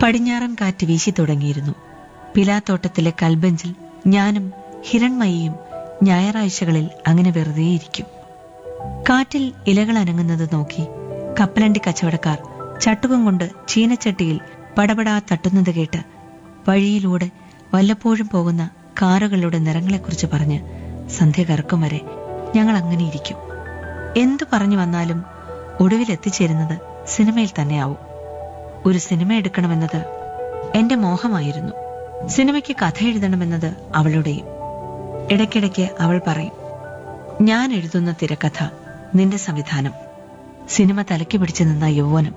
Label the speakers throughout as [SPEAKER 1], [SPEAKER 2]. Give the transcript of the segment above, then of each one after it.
[SPEAKER 1] പടിഞ്ഞാറൻ കാറ്റ് വീശി തുടങ്ങിയിരുന്നു പിലാത്തോട്ടത്തിലെ കൽബെഞ്ചിൽ ഞാനും ഹിരൺമയിയും ഞായറാഴ്ചകളിൽ അങ്ങനെ വെറുതെയിരിക്കും കാറ്റിൽ ഇലകൾ അനങ്ങുന്നത് നോക്കി കപ്പലണ്ടി കച്ചവടക്കാർ ചട്ടുകം കൊണ്ട് ചീനച്ചട്ടിയിൽ പടപടാ തട്ടുന്നത് കേട്ട് വഴിയിലൂടെ വല്ലപ്പോഴും പോകുന്ന കാറുകളുടെ നിറങ്ങളെക്കുറിച്ച് പറഞ്ഞ് സന്ധ്യ കറക്കും വരെ ഞങ്ങൾ അങ്ങനെ ഇരിക്കും എന്തു പറഞ്ഞു വന്നാലും ഒടുവിൽ എത്തിച്ചേരുന്നത് സിനിമയിൽ തന്നെയാവും ഒരു സിനിമ എടുക്കണമെന്നത് എന്റെ മോഹമായിരുന്നു സിനിമയ്ക്ക് കഥ എഴുതണമെന്നത് അവളുടെയും ഇടയ്ക്കിടയ്ക്ക് അവൾ പറയും ഞാൻ എഴുതുന്ന തിരക്കഥ നിന്റെ സംവിധാനം സിനിമ തലയ്ക്ക് പിടിച്ചു നിന്ന യൗവനം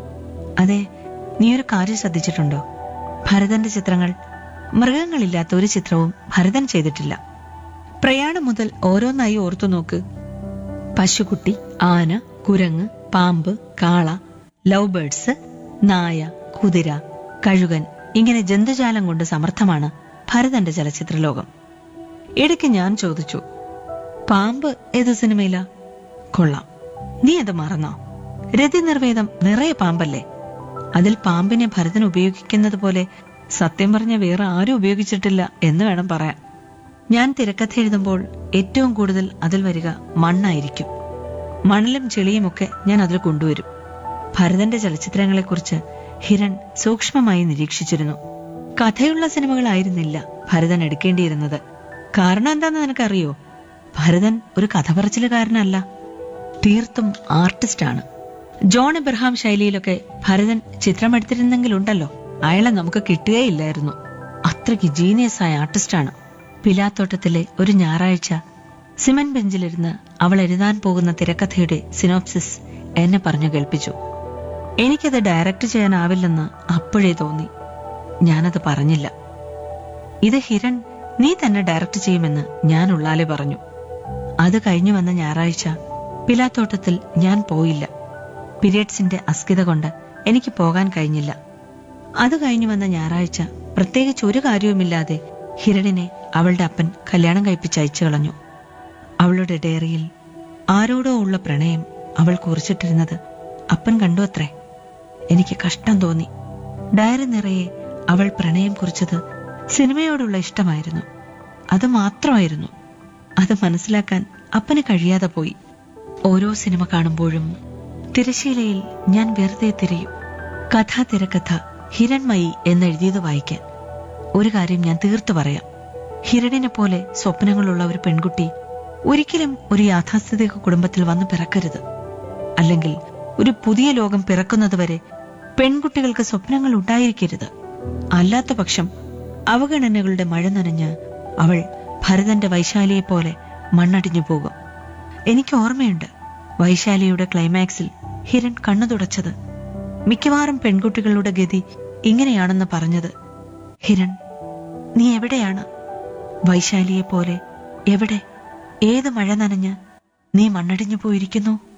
[SPEAKER 1] അതെ നീ ഒരു കാര്യം ശ്രദ്ധിച്ചിട്ടുണ്ടോ ഭരതന്റെ ചിത്രങ്ങൾ മൃഗങ്ങളില്ലാത്ത ഒരു ചിത്രവും ഭരതൻ ചെയ്തിട്ടില്ല പ്രയാണം മുതൽ ഓരോന്നായി ഓർത്തു നോക്ക് പശുക്കുട്ടി ആന കുരങ്ങ് പാമ്പ് കാള ലവ് ബേർഡ്സ് നായ കുതിര കഴുകൻ ഇങ്ങനെ ജന്തുജാലം കൊണ്ട് സമർത്ഥമാണ് ഭരതന്റെ ചലച്ചിത്ര ലോകം ഇടയ്ക്ക് ഞാൻ ചോദിച്ചു പാമ്പ് ഏത് സിനിമയിലാ കൊള്ളാം നീ അത് മറന്നോ രതി നിർവേദം നിറയെ പാമ്പല്ലേ അതിൽ പാമ്പിനെ ഭരതൻ ഉപയോഗിക്കുന്നത് പോലെ സത്യം പറഞ്ഞ വേറെ ആരും ഉപയോഗിച്ചിട്ടില്ല എന്ന് വേണം പറയാൻ ഞാൻ തിരക്കഥ എഴുതുമ്പോൾ ഏറ്റവും കൂടുതൽ അതിൽ വരിക മണ്ണായിരിക്കും മണലും ചെളിയുമൊക്കെ ഞാൻ അതിൽ കൊണ്ടുവരും ഭരതന്റെ ചലച്ചിത്രങ്ങളെക്കുറിച്ച് ഹിരൺ സൂക്ഷ്മമായി നിരീക്ഷിച്ചിരുന്നു കഥയുള്ള സിനിമകളായിരുന്നില്ല ഭരതൻ എടുക്കേണ്ടിയിരുന്നത് കാരണം എന്താന്ന് നിനക്കറിയോ ഭരതൻ ഒരു കഥ പറച്ചിലുകാരനല്ല തീർത്തും ആർട്ടിസ്റ്റാണ് ജോൺ എബ്രഹാം ശൈലിയിലൊക്കെ ഭരതൻ ചിത്രമെടുത്തിരുന്നെങ്കിലുണ്ടല്ലോ അയാളെ നമുക്ക് കിട്ടുകയില്ലായിരുന്നു അത്രയ്ക്ക് ജീനിയസ് ആയ ആർട്ടിസ്റ്റാണ് പിലാത്തോട്ടത്തിലെ ഒരു ഞായറാഴ്ച സിമൻ ബെഞ്ചിലിരുന്ന് അവൾ എഴുതാൻ പോകുന്ന തിരക്കഥയുടെ സിനോപ്സിസ് എന്നെ പറഞ്ഞു കേൾപ്പിച്ചു എനിക്കത് ഡയറക്റ്റ് ചെയ്യാനാവില്ലെന്ന് അപ്പോഴേ തോന്നി ഞാനത് പറഞ്ഞില്ല ഇത് ഹിരൺ നീ തന്നെ ഡയറക്റ്റ് ചെയ്യുമെന്ന് ഞാൻ ഉള്ളാലെ പറഞ്ഞു അത് കഴിഞ്ഞു വന്ന ഞായറാഴ്ച പിലാത്തോട്ടത്തിൽ ഞാൻ പോയില്ല പീരിയഡ്സിന്റെ അസ്കിത കൊണ്ട് എനിക്ക് പോകാൻ കഴിഞ്ഞില്ല അത് കഴിഞ്ഞു വന്ന ഞായറാഴ്ച പ്രത്യേകിച്ച് ഒരു കാര്യവുമില്ലാതെ ഹിരണിനെ അവളുടെ അപ്പൻ കല്യാണം കഴിപ്പിച്ച് അയച്ചു കളഞ്ഞു അവളുടെ ഡയറിയിൽ ആരോടോ ഉള്ള പ്രണയം അവൾ കുറിച്ചിട്ടിരുന്നത് അപ്പൻ കണ്ടു അത്രേ എനിക്ക് കഷ്ടം തോന്നി ഡയറി നിറയെ അവൾ പ്രണയം കുറിച്ചത് സിനിമയോടുള്ള ഇഷ്ടമായിരുന്നു അത് മാത്രമായിരുന്നു അത് മനസ്സിലാക്കാൻ അപ്പന് കഴിയാതെ പോയി ഓരോ സിനിമ കാണുമ്പോഴും തിരശീലയിൽ ഞാൻ വെറുതെ തിരയും കഥ തിരക്കഥ ഹിരൺമയി എന്നെഴുതിയത് വായിക്കാൻ ഒരു കാര്യം ഞാൻ തീർത്തു പറയാം ഹിരണിനെ പോലെ സ്വപ്നങ്ങളുള്ള ഒരു പെൺകുട്ടി ഒരിക്കലും ഒരു യാഥാസ്ഥിതിക കുടുംബത്തിൽ വന്ന് പിറക്കരുത് അല്ലെങ്കിൽ ഒരു പുതിയ ലോകം പിറക്കുന്നതുവരെ പെൺകുട്ടികൾക്ക് സ്വപ്നങ്ങൾ ഉണ്ടായിരിക്കരുത് അല്ലാത്ത പക്ഷം അവഗണനകളുടെ മഴ നനഞ്ഞ് അവൾ ഭരതന്റെ വൈശാലിയെ പോലെ മണ്ണടിഞ്ഞു പോകും എനിക്ക് ഓർമ്മയുണ്ട് വൈശാലിയുടെ ക്ലൈമാക്സിൽ ഹിരൺ കണ്ണു തുടച്ചത് മിക്കവാറും പെൺകുട്ടികളുടെ ഗതി ഇങ്ങനെയാണെന്ന് പറഞ്ഞത് ഹിരൺ നീ എവിടെയാണ് വൈശാലിയെ പോലെ എവിടെ ഏത് മഴ നനഞ്ഞ് നീ മണ്ണടിഞ്ഞു പോയിരിക്കുന്നു